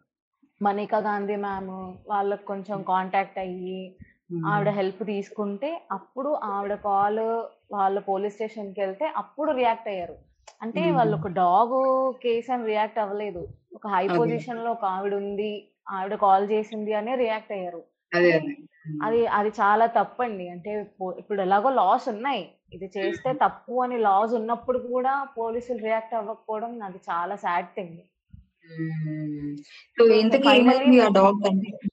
మనికా గాంధీ మ్యామ్ వాళ్ళకి కొంచెం కాంటాక్ట్ అయ్యి, హ్మ్. ఆవిడ హెల్ప్ తీసుకుంటే, అప్పుడు ఆవిడ కాల్ వాళ్ళ పోలీస్ స్టేషన్‌కెళ్తే అప్పుడు రియాక్ట్ అయ్యారు. అంటే హ్మ్. వాళ్ళొక డాగు కేస్ అని రియాక్ట్ అవ్వలేదు. ఒక హై అదే. పొజిషన్‌లో ఒక ఆవిడుంది. ఆవిడ కాల్ చేసింది అనే రియాక్ట్ అయ్యారు. అదే. అంటే అదే. హ్మ్. అది అది చాలా తప్పండి. అంటే పొ ఇప్పుడు ఎలాగో లాస్ ఉన్నాయి. ఇది చేస్తే హ్మ్. తప్పు అని లాస్ ఉన్నప్పుడు కూడా పోలీసులు రియాక్ట్ అవ్వకపోవడం అది చాలా సాడ్ థింగ్. హ్మ్. సో, సో, ఇంతకీ ఫైనల్లీ ఏమైంది ఆ మేము డాగ్ కనిపించిందా?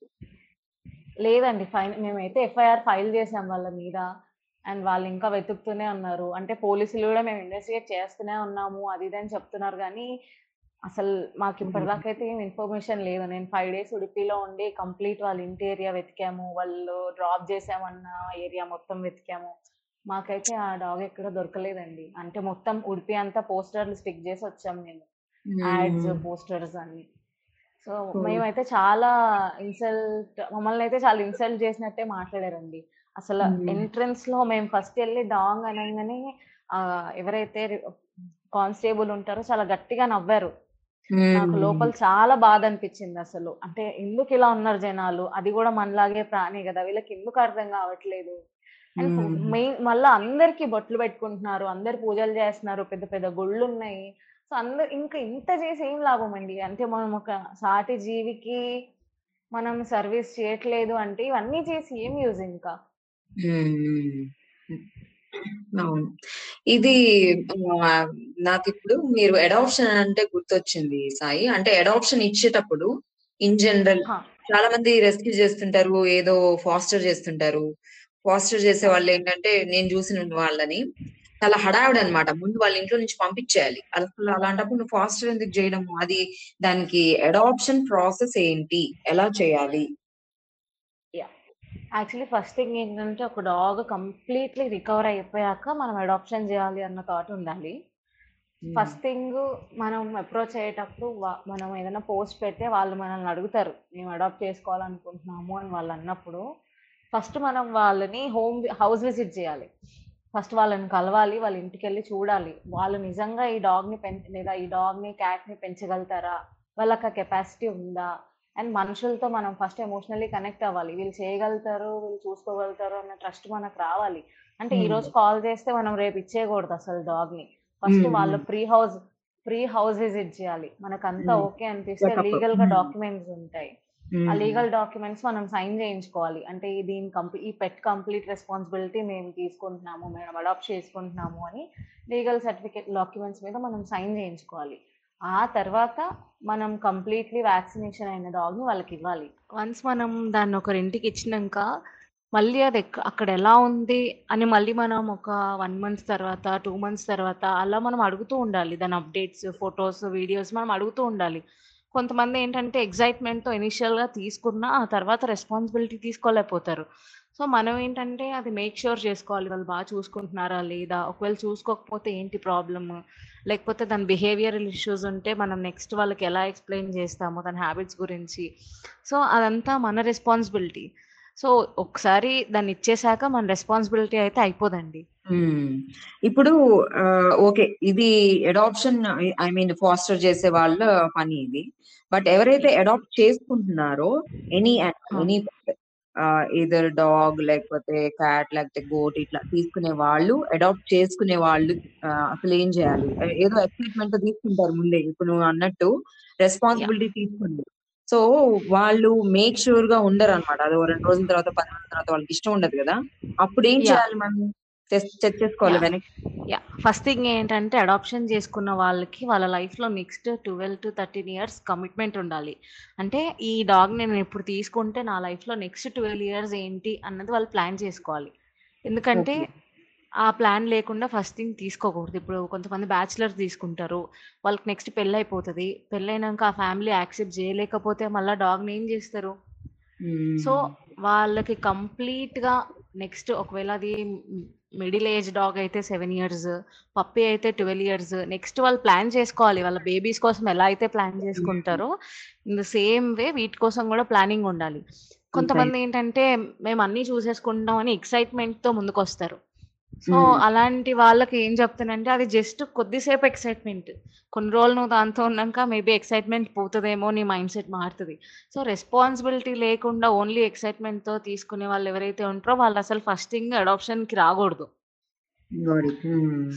లేదండి. ఫైన మేమైతే ఎఫ్ఐఆర్ ఫైల్ చేసాం వాళ్ళ మీద. అండ్ వాళ్ళింకా వెతుకుతూనే ఉన్నారు. అంటే పోలీసులు గూడా మేము ఇన్వెస్టిగేట్ చేస్తూనే ఉన్నాము. అది ఇది అని చెప్తున్నారు గానీ, అసలు హ్మ్. మాకిప్పటిదాకా అయితే ఏమి ఇన్ఫర్మేషన్ లేదు. నేను 5 డేస్ ఉడిపిలో ఉండి కంప్లీట్ వాళ్ళ ఇంటి ఏరియా వెతికాము. వాళ్ళు డ్రాప్ చేసామన్న ఏరియా మొత్తం వెతికాము. మాకైతే ఆ డాగ్ ఎక్కడ దొరకలేదండి. అంటే మొత్తం ఉడిపి అంతా పోస్టర్‌లు స్టిక్ జేసి వచ్చాము మేము. యాడ్స్, హ్మ్. పోస్టర్స్ అన్నీ. So, oh! మేమైతే చాలా ఇన్సల్ట్ మమ్మల్నయితే చాలా ఇన్సల్ట్ చేసినట్టే మాట్లాడారండి. అసలు హ్మ్. ఎంట్రన్స్‌లో మేము ఫస్ట్ ఎళ్లి డాగ్ అనంగానే ఆహ్, ఎవరైతే రి కానిస్టేబుల్ ఉంటారో చాలా గట్టిగా నవ్వారు. నాకు లోపల హ్మ్. చాలా బాధ అనిపించిందసలు. అంటే ఎందుకిలా ఉన్నారు జనాలు? అది గూడా మనలాగే ప్రాణి గదా! వీళ్ళకెందుకు అర్థం గావట్లేదు? అండ్ పు హ్మ్. మెయిన్ మళ్ళా అందరికి బొట్లు పెట్టుకుంటున్నారు. అందరూ పూజలు చేస్తున్నారు. పెద్ద పెద్ద గుళ్ళున్నాయి. సో, అందరు ఇంకా ఇంత చేసి ఏం లాభమండి? అంటే మనం ఒక సాటి జీవికి మనం సర్విస్ చేయట్లేదు అంటే ఇవన్నీ చేసి ఏం యూజ్ ఇంకా? హ్మ్. హ్మ్. హ్మ్. అవును. ఇది ఆహ్, నాకిప్పుడు మీరు అడాప్షన్ అంటే గుర్తొచ్చింది సాయి. అంటే అడాప్షన్ ఇచ్చేటప్పుడు ఇన్ జనరల్ హా! చాలా మంది రెస్క్యూ చేస్తుంటారు. ఏదో ఫాస్టర్ చేస్తుంటారు. ఫాస్టర్ చేసే అవును. వాళ్ళేంటంటే నేను చూసిన వాళ్ళని చాలా హడావిడనమాట. ముందు వాళ్ళ ఇంట్లో నుంచి పంపించేయాలి. అసలు అలాంటప్పుడు నువ్వు ఫాస్టర్ ఎందుకు జేయడము? అది దానికి అడాప్షన్ ప్రాసెస్ ఏంటి? ఎలా చేయాలి? యాహ్! యాక్చువల్లీ ఫస్ట్ థింగ్ ఏంటంటే ఒక డాగ్ కంప్లీట్‌లీ రికవర్ అయిపోయాక మనం అడాప్షన్ జేయాలి అన్న థాట్ ఉండాలి. హ్మ్. ఫస్ట్ థింగ్ మనం అప్రోచ్ అయ్యేటప్పుడు వ మనం ఏదైనా పోస్ట్ పెడితే వాళ్ళు మనల్ని అడుగుతారు. మేము అడాప్ట్ చేసుకోవాలనుకుంటున్నాము అని వాళ్ళన్నప్పుడు, ఫస్ట్ మనం వాళ్ళని హోమ్ హౌస్ విజిట్ జేయాలి. ఫస్ట్ వాళ్ళని కలవాలి. వాళ్ళ ఇంటికెళ్ళి చూడాలి. వాళ్ళు నిజంగా ఈ డాగ్‌ని పెం లేదా ఈ డాగ్‌ని, క్యాట్‌ని పెంచగలుగుతారా? వాళ్ళకి ఆ కెపాసిటీ ఉందా? అండ్ మనుషులతో మనం ఫస్ట్ ఎమోషనల్లీ కనెక్ట్ అవ్వాలి. వీళ్ళు చేయగలుగుతారు, వీళ్ళు చూసుకోగలుగుతారు అన్న ట్రస్ట్ మనకు రావాలి. అంటే హ్మ్. ఈరోజు కాల్ చేస్తే మనం రేపు ఇచ్చేయకూడదు అసలు డాగ్‌ని. ఫస్ట్ హ్మ్. వాళ్ళ హ్మ్. Pre house pre house visit చేయాలి. మనకంతా హ్మ్. ఓకే అనిపిస్తే చెకప్. లీగల్‌గా హ్మ్. డాక్యుమెంట్స్ ఉంటాయి. ఆ హ్మ్. లీగల్ డాక్యుమెంట్స్ మనం సైన్ చేయించుకోవాలి. అంటే దీని కంప్లీ ఈ పెట్ కంప్లీట్ రెస్పాన్సిబిలిటీ మేము తీసుకుంటున్నాము. మేము అడాప్ట్ చేసుకుంటున్నాము అని లీగల్ సర్టిఫికేట్ డాక్యుమెంట్స్ మీద మనం సైన్ చేయించుకోవాలి. ఆ తర్వాత మనం కంప్లీట్‌లీ వ్యాక్సినేషన్ అయిన డాగ్‌ని వాళ్ళకివ్వాలి. వన్స్ మనం దాన్ని ఒకరింటికి ఇచ్చినంక మళ్ళీ అది ఎక్ అక్కడ ఎలా ఉంది అని మళ్ళీ మనం ఒక 1 మంత్స్ తర్వాత, 2 మంత్స్ తర్వాత అలా మనం అడుగుతూ ఉండాలి. దాని అప్డేట్స్, ఫోటోస్, వీడియోస్ మనం అడుగుతూ ఉండాలి. కొంతమంది ఏంటంటే ఎక్సైట్‌మెంట్‌తో ఇనీషియల్‌గా తీసుకున్నా ఆ తర్వాత రెస్పాన్సిబిలిటీ తీసుకోలేకపోతారు. సో, మనం ఏంటంటే అది మేక్ ష్యూర్ చేసుకోవాలి. వాళ్ళు బా చూసుకుంటున్నారా లేదా? ఒకవేళ చూసుకోకపోతే ఏంటి ప్రాబ్లమ్? లేకపోతే దాని బిహేవియరల్ ఇష్యూస్ ఉంటే మనం నెక్స్ట్ వాళ్ళకి ఎలా ఎక్స్‌ప్లెయిన్ చేస్తాము దాని హ్యాబిట్స్ గురించి. సో, అదంతా మన రెస్పాన్సిబిలిటీ. సో, ఒకసారి దాన్ని ఇచ్చేసాక మన రెస్పాన్సిబిలిటీ అయితే అయిపోదండి. హ్మ్. ఇప్పుడు ఆహ్, ఓకే. ఇది adoption I I mean foster చేసే వాళ్ళ పని ఇది. బట్ ఎవరైతే యాహ్! అడాప్ట్ చేసుకుంటున్నారో ఎనీ యానిమల్, ఆ! Any pet ah, either dog లేకపోతే క్యాట్ లేకపోతే గోట్ ఇట్లా తీసుకునే వాళ్ళు, అడాప్ట్ చేసుకునే వాళ్ళు ఆహ్, అసలేం చేయాలి? ఎ ఏదో ఎక్సైట్‌మెంట్‌తో తీసుకుంటారు ముందే. ఇప్పుడు నువ్వన్నట్టు యాహ్! రెస్పాన్సిబిలిటీ తీసుకొని. సో, వాళ్ళు మేక్ ష్యూర్‌గా ఉండరనమాట. అదో 2 రోజుల తర్వాత, 10 రోజుల తర్వాత వాళ్ళకిష్టం ఉండదు గదా! అప్పుడేం యాహ్! చేయాలి మనం? తెస్ తెచ్చేసుకోవాలా యాహ్! వెనక్కి? యాహ్! ఫస్ట్ థింగ్ ఏంటంటే అడాప్షన్ చేసుకున్న వాళ్ళకి వాళ్ళ లైఫ్‌లో నెక్స్ట్ 12-13 ఇయర్స్ కమిట్మెంట్ ఉండాలి. అంటే ఈ డాగ్‌ని నేనిప్పుడు తీసుకుంటే నా లైఫ్‌లో నెక్స్ట్ 12 ఇయర్స్ ఏంటి అన్నది వాళ్ళు ప్లాన్ చేసుకోవాలి. ఎందుకంటే ఓకే. ఆ ప్లాన్ లేకుండా ఫస్ట్ థింగ్ తీసుకోకూడదు. ఇప్పుడు కొంతమంది బ్యాచిలర్స్ తీసుకుంటారు. వాళ్ళకి నెక్స్ట్ పెళ్లయిపోతది. పెళ్లయినంక ఆ ఫ్యామిలీ యాక్సెప్ట్ చేయలేకపోతే మళ్ళా డాగ్‌ని ఏం చేస్తారు? సో, హ్మ్. వాళ్ళకి కంప్లీట్‌గా నెక్స్ట్ ఒకవేళ అది మ్ మిడిల్ ఏజ్ డాగ్ అయితే 7 ఇయర్స్, పప్పీ అయితే 12 ఇయర్స్. నెక్స్ట్ వాళ్ళు ప్లాన్ చేసుకోవాలి. వాళ్ళ బేబీస్ కోసం ఎలా అయితే ప్లాన్ హ్మ్. చేసుకుంటారో, ఇన్ ద సేమ్ వే వీటి కోసం కూడా ప్లానింగ్ ఉండాలి. ఓకే. కొంతమంది ఏంటంటే మేము అన్నీ చూసేసుకుంటాం అని ఎక్సైట్‌మెంట్‌తో ముందుకొస్తారు. సో, హ్మ్. అలాంటి వాళ్ళకి ఏం చెప్తానంటే అది జస్ట్ కొద్దిసేపు ఎక్సైట్‌మెంట్. కొన్ని రోజులు నువ్వు దాంతో ఉన్నాక మేబీ ఎక్సైట్‌మెంట్ పోతదేమో నీ మైండ్‌సెట్ మారుతది. సో, రెస్పాన్సిబిలిటీ లేకుండా ఓన్లీ ఎక్సైట్‌మెంట్‌తో తీసుకునే వాళ్ళు ఎవరైతే ఉంటారో వాళ్ళు అసలు ఫస్ట్ థింగ్ అడాప్షన్‌కి రాకూడదు. Got it. హ్మ్.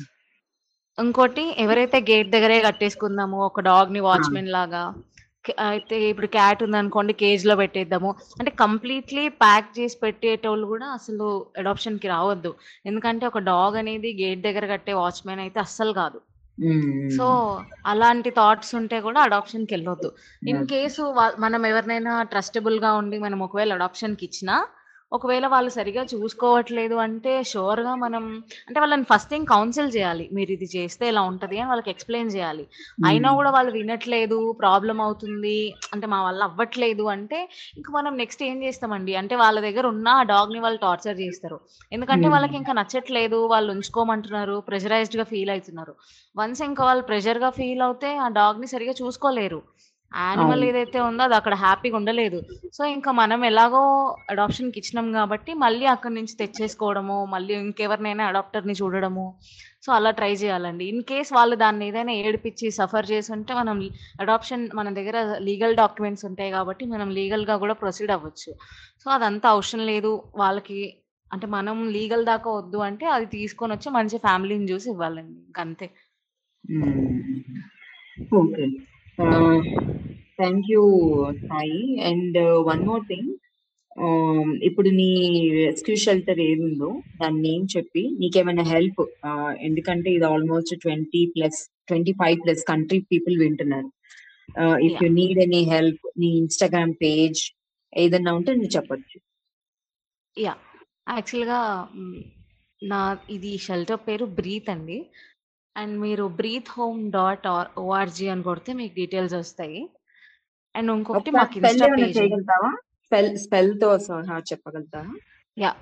ఇంకోటి ఎవరైతే గేట్ దగ్గరే కట్టేసుకుందాము. ఒక డాగ్‌ని ఆ! వాచ్‌మెన్ లాగా. క్ అయితే ఇప్పుడు క్యాట్ ఉందనుకోండి కేజ్‌లో పెట్టేద్దాము. అంటే కంప్లీట్‌లీ ప్యాక్ చేసి పెట్టేటోళ్ళు కూడా అసలు అడాప్షన్‌కి రావద్దు. ఎందుకంటే ఒక డాగ్ అనేది గేట్ దగ్గర కట్టే వాచ్‌మెన్ అయితే అస్సలు కాదు. సో, హ్మ్. అలాంటి థాట్స్ ఉంటే కూడా అడాప్షన్‌కెళ్ళొద్దు. In okay. కేసు వ మనం ఎవరినైనా ట్రస్టబుల్‌గా ఉండి మనం ఒకవేళ అడాప్షన్‌కి ఇచ్చినా, ఒకవేళ వాళ్ళు సరిగ్గా చూసుకోవట్లేదు అంటే ష్యూర్‌గా మనం అంటే వాళ్ళని ఫస్ట్ థింగ్ కౌన్సిల్ చేయాలి. మీరిది చేస్తే ఇలా ఉంటది అని వాళ్ళకి ఎక్స్‌ప్లెయిన్ చేయాలి. అయినా హ్మ్. కూడా వాళ్ళు వినట్లేదు, ప్రాబ్లమ్ అవుతుంది, అంటే మా వల్ల అవ్వట్లేదు అంటే ఇంక మనం నెక్స్ట్ ఏం చేస్తామండి? అంటే వాళ్ళ దగ్గర ఉన్న ఆ డాగ్‌ని వాళ్ళు టార్చర్ చేస్తారు. ఎందుకంటే వాళ్ళకి హ్మ్. ఇంకా నచ్చట్లేదు, వాళ్ళు ఉంచుకోమంటున్నారు, ప్రెషరైజ్డ్‌గా ఫీల్ అయితున్నారు. వన్స్ ఇంకా వాళ్ళు ప్రెషర్‌గా ఫీల్ అవుతే ఆ డాగ్‌ని సరిగ్గా చూసుకోలేరు. యానిమల్ అవును. ఏదైతే ఉందో అది అక్కడ హ్యాపీగా ఉండలేదు. సో, ఇంకా మనం ఎలాగో అడాప్షన్‌కి ఇచ్చినాం గాబట్టి, మళ్ళీ అక్కడి నుంచి తెచ్చేసుకోవడము, మళ్ళీ ఇంకెవరినైనా అడాప్టర్‌ని చూడడము. సో, అలా ట్రై చేయాలండి. ఇన్ కేస్ వాళ్ళు దాన్ని ఏదైనా ఏడిపిచ్చి సఫర్ చేసుంటే మనం అడాప్షన్ మన దగ్గర లీగల్ డాక్యుమెంట్స్ ఉంటాయి గాబట్టి, మనం లీగల్‌గా గూడా ప్రొసీడ్ అవ్వచ్చు. సో, అదంతా అవసరం లేదు. వాళ్ళకి అంటే మనం లీగల్ దాకా వద్దు అంటే, అది తీసుకొనొచ్చి మంచి ఫ్యామిలీని జూసి ఇవ్వాలండి. ఇంకంతే. హ్మ్. Okay. Ah, thank you Sai. And one more thing ah, ఇప్పుడు నీ రెస్క్యూ షెల్టర్ ఏదుందో దాని నేమ్ చెప్పి నీకేమైనా హెల్ప్ ఆహ్, ఎందుకంటే ఇది ఆల్‌మోస్ట్ 20+ 25+ కంట్రీ పీపుల్ వింటున్నారు. Ah, if yeah! You need any help నీ ఇన్‌స్టాగ్రామ్ పేజ్ ఏదన్నా ఉంటే నువ్వు చెప్పొచ్చు. యాహ్! యాక్చువల్‌గా హ్మ్. నా ఇది షెల్టర్ పేరు బ్రీత్ అండి. అండ్ మీరు breath home dot R O R G అని కొడితే మీకు డీటెయిల్స్ ఒస్తాయి. అండ్ ఇంకొకటి ఒకసారి మాకు స్పెల్ ఇన్‌స్టా ఏమన్నా పేజ్ ఉంది. చేయగలుగుతావా? స్పెల్ స్పెల్‌తో సహా చెప్పగలుగుతావా? యాహ్!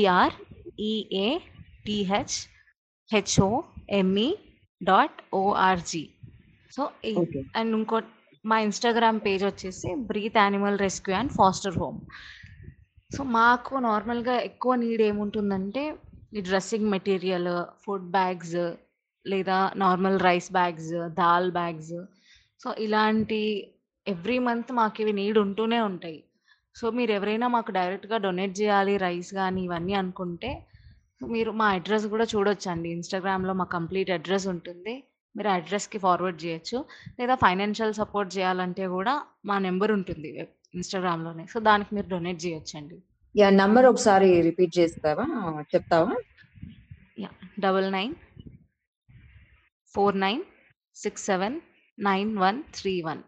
బీఆర్‌ఈఏటీహెచ్‌హెచ్‌ఓఎంఈ dot ORG. సో, ఈ ఓకే. అండ్ ఇంకో మా ఇన్‌స్టాగ్రామ్ పేజ్ వచ్చేసి breath animal rescue and faster home. So, మాకు నార్మల్‌గా ఎక్కువ నీడ్ ఏముంటుందంటే, ఈ డ్రెస్సింగ్ మెటీరియల్, ఫుడ్ బ్యాగ్స్ లేదా normal rice bags, dal bags. So, ఇలాంటి ఎవ్రీ మంత్ మాకివి నీడ్ ఉంటూనే ఉంటాయి. సో, మీరెవరైనా మాకు డైరెక్ట్‌గా డొనేట్ జేయాలి రైస్ గానీ ఇవన్నీ అనుకుంటే, మీరు మా అడ్రెస్ గూడా చూడొచ్చండి. ఇన్‌స్టాగ్రామ్‌లో మా కంప్లీట్ అడ్రెస్ ఉంటుంది. మీరు ఆ అడ్రెస్‌కి ఫార్వర్డ్ జేయొచ్చు. లేదా ఫైనాన్షియల్ సపోర్ట్ చేయాలంటే గూడా మా నంబర్ ఉంటుంది వెబ్ ఇన్‌స్టాగ్రామ్‌లోనే. సో, దానికి మీరు డొనేట్ జేయొచ్చండి. యాహ్! నంబర్ ఒకసారి రిపీట్ చేస్తావా? చెప్తావా? యాహ్! 99 49679131.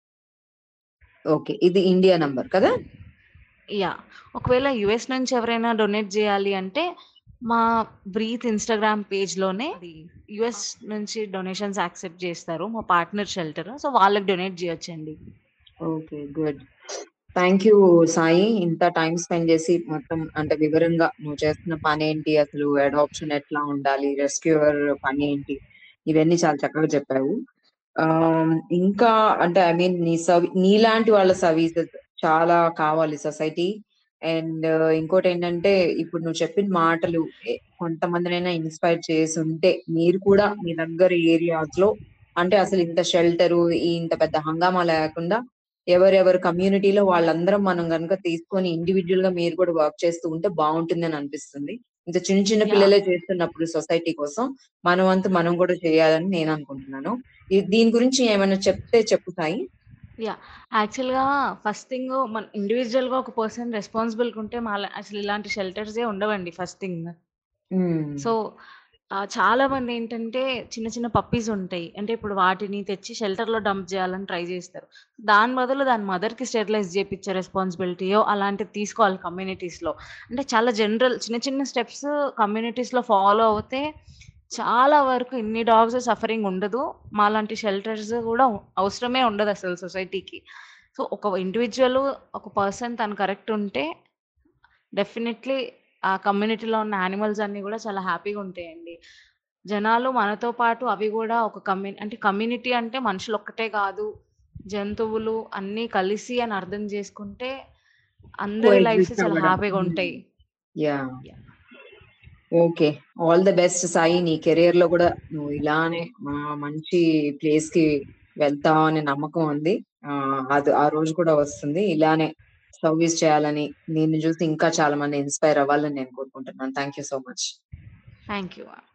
ఓకే. ఇది ఇండియా నంబర్ కదా? యాహ్! ఒకవేళ యూఎస్ నుంచి ఎవరైనా డొనేట్ జేయాలి అంటే, మా బ్రీత్ ఇన్‌స్టాగ్రామ్ పేజ్‌లోనే అది యూఎస్ నుంచి డొనేషన్స్ యాక్సెప్ట్ జేస్తారు. మా పార్ట్నర్ షెల్టర్. సో, వాళ్ళకి డొనేట్ జేయొచ్చండి. Okay. Good. Thank you Sai. ఇంత టైమ్ స్పెండ్ చేసి మొత్తం అంటే వివరంగా నువ్వు చేస్తున్న పనేంటి? అసలు అడాప్షన్ ఎట్లా ఉండాలి? రెస్క్యూయర్ పనేంటి? ఇవన్నీ చాలా చక్కగా చెప్పావు. ఆహ్, ఇంకా అంటే ఐ మీన్ నీ సర్వ్ నీలాంటి వాళ్ళ సర్వీసెస్ చాలా కావాలి సొసైటీ. అండ్ ఇంకోటేంటంటే ఇప్పుడు నువ్వు చెప్పిన మాటలు ఎ కొంతమందినైనా ఇన్‌స్పైర్ చేసుంటే మీరు కూడా మీ దగ్గర ఏరియాస్‌లో అంటే అసలు ఇంత షెల్టరు, ఇంత పెద్ద హంగామా లేకుండా ఎవరెవరి కమ్యూనిటీలో వాళ్ళందరం మనం గనుక తీసుకొని ఇండివిడ్యుయల్‌గా మీరు కూడా వర్క్ చేస్తూ ఉంటే బావుంటుందని అనిపిస్తుంది. ఇంత చిన్న చిన్న యాహ్! పిల్లలే చేస్తున్నప్పుడు సొసైటీ కోసం మన వంతు మనం కూడా చేయాలని నేను అనుకుంటున్నాను. ఇ దీని గురించి ఏమైనా చెప్తే చెప్పు సాయి? యాహ్! యాక్చువల్‌గా ఫస్ట్ థింగ్ మన ఇండివిడ్యుయల్‌గా ఒక పర్సన్ రెస్పాన్సిబుల్‌గా ఉంటే మాల అసలు ఇలాంటి షెల్టర్సే ఉండవండి ఫస్ట్ థింగ్. సో, హ్మ్. ఆహ్, చాలామందేంటంటే చిన్న చిన్న పప్పీస్ ఉంటాయి. అంటే ఇప్పుడు వాటిని తెచ్చి షెల్టర్‌లో డంప్ జేయాలని ట్రై జేస్తారు. దాని బదులు దాని మదర్‌కి స్టెరిలైజ్ జేపిచ్చే రెస్పాన్సిబిలిటీయో అలాంటిది తీసుకోవాలి కమ్యూనిటీస్‌లో. అంటే చాలా జనరల్ చిన్న చిన్న స్టెప్స్ కమ్యూనిటీస్‌లో ఫాలో అవుతే చాలా వరకు ఇన్ని డాగ్స్ సఫరింగ్ ఉండదు. మాలాంటి షెల్టర్స్ గూడా అవసరమే ఉండదసలు సొసైటీకి. సో, ఒక ఇండివిడ్యువల్ ఒక పర్సన్ తను కరెక్ట్ ఉంటే డెఫినైట్లీ ఆ కమ్యూనిటీలో ఉన్న యానిమల్స్ అన్నీ గూడా చాలా హ్యాపీగా ఉంటాయండి. జనాలు మనతో పాటు అవి గూడా ఒక కమ్యూ అంటే కమ్యూనిటీ అంటే మనుషులొక్కటే గాదు. జంతువులు అన్నీ కలిసి అని అర్థం జేసుకుంటే అందరి లైఫ్స్ కోఎగ్జిస్ట్ చాలా అవ్వడం. హ్యాపీగా హ్మ్. ఉంటాయి. Yeah! Yeah! Okay. All the best Sai. నీ కెరియర్‌లో కూడా నువ్వు ఇలానే ఆహ్, మంచి ప్లేస్‌కి వెళ్తావనే నమ్మకం ఉంది. ఆహ్, అది ఆ రోజు కూడా వస్తుంది. ఇలానే సర్వీస్ చేయాలని, నిన్ను చూసి ఇంకా చాలా మంది ఇన్‌స్పైర్ అవ్వాలని నేను కోరుకుంటున్నాను. Thank you so much. Thank you.